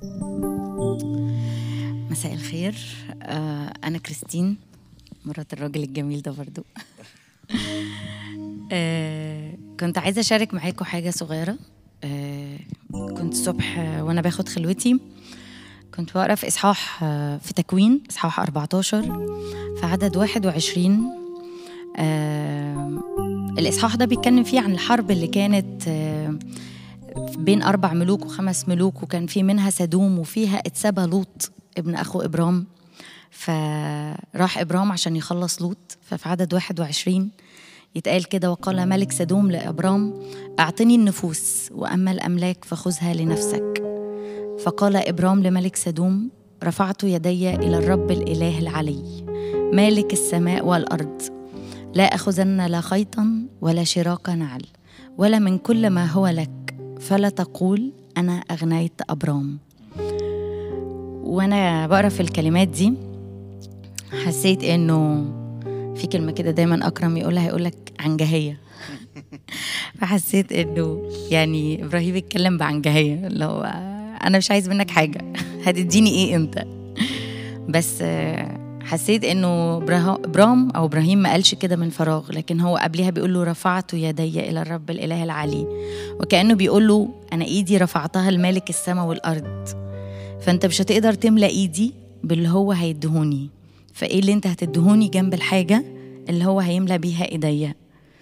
مساء الخير آه، أنا كريستين مرات الراجل الجميل ده برضو آه، كنت عايزة أشارك معاكم حاجة صغيرة آه، كنت الصبح آه، وأنا باخد خلوتي كنت بقرا في إصحاح آه، في تكوين إصحاح 14 في عدد 21 آه، الإصحاح ده بيتكلم فيه عن الحرب اللي كانت آه، بين أربع ملوك وخمس ملوك وكان في منها سدوم وفيها اتسبى لوط ابن أخو إبرام فراح إبرام عشان يخلص لوط ففي عدد 21 يتقال كده وقال ملك سدوم لإبرام أعطني النفوس وأما الأملاك فخذها لنفسك فقال إبرام لملك سدوم رفعت يدي إلى الرب الإله العلي مالك السماء والأرض لا أخذن لا خيطا ولا شراك نعل ولا من كل ما هو لك فلا تقول أنا أغنيت أبرام وأنا بقرا في الكلمات دي حسيت إنه في كلمة كده دايما أكرم يقولها يقولك عنجهية فحسيت إنه يعني إبراهيم اتكلم بعنجهية اللي هو أنا مش عايز منك حاجة هتديني إيه أنت بس آه، حسيت انه إبراه- ابرام او ابراهيم ما قالش كده من فراغ لكن هو قبلها بيقول له رفعت يدي الى الرب الاله العلي وكانه بيقول له انا ايدي رفعتها لمالك السماء والارض فانت مش هتقدر تملى ايدي باللي هو هيدهوني فايه اللي انت هتدهوني جنب الحاجه اللي هو هيملى بيها ايديا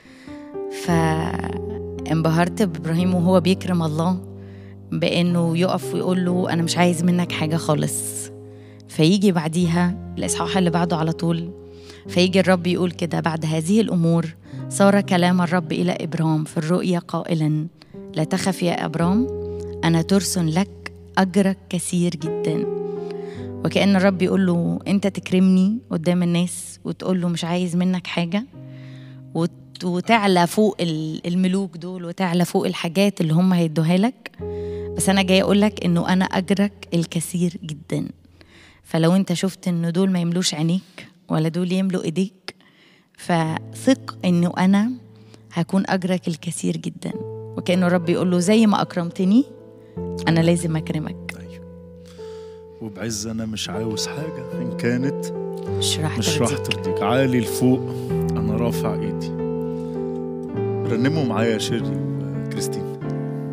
فانبهرت بابراهيم وهو بيكرم الله بانه يقف ويقول له انا مش عايز منك حاجه خالص فيجي بعديها الاصحاح اللي بعده على طول فيجي الرب يقول كده بعد هذه الامور صار كلام الرب الى ابرام في الرؤيا قائلا لا تخف يا ابرام انا ترس لك اجرك كثير جدا وكأن الرب يقول له انت تكرمني قدام الناس وتقول له مش عايز منك حاجه وت- وتعلى فوق ال- الملوك دول وتعلى فوق الحاجات اللي هم هيدوها لك بس انا جاي اقول لك انه انا اجرك الكثير جدا فلو انت شفت ان دول ما يملوش عينيك ولا دول يملوا ايديك فثق انه انا هكون اجرك الكثير جدا وكانه الرب يقول له زي ما اكرمتني انا لازم اكرمك ايوه وبعز انا مش عاوز حاجه ان كانت مش راح مش راح ترضيك. ترضيك عالي لفوق انا رافع ايدي رنموا معايا يا شيري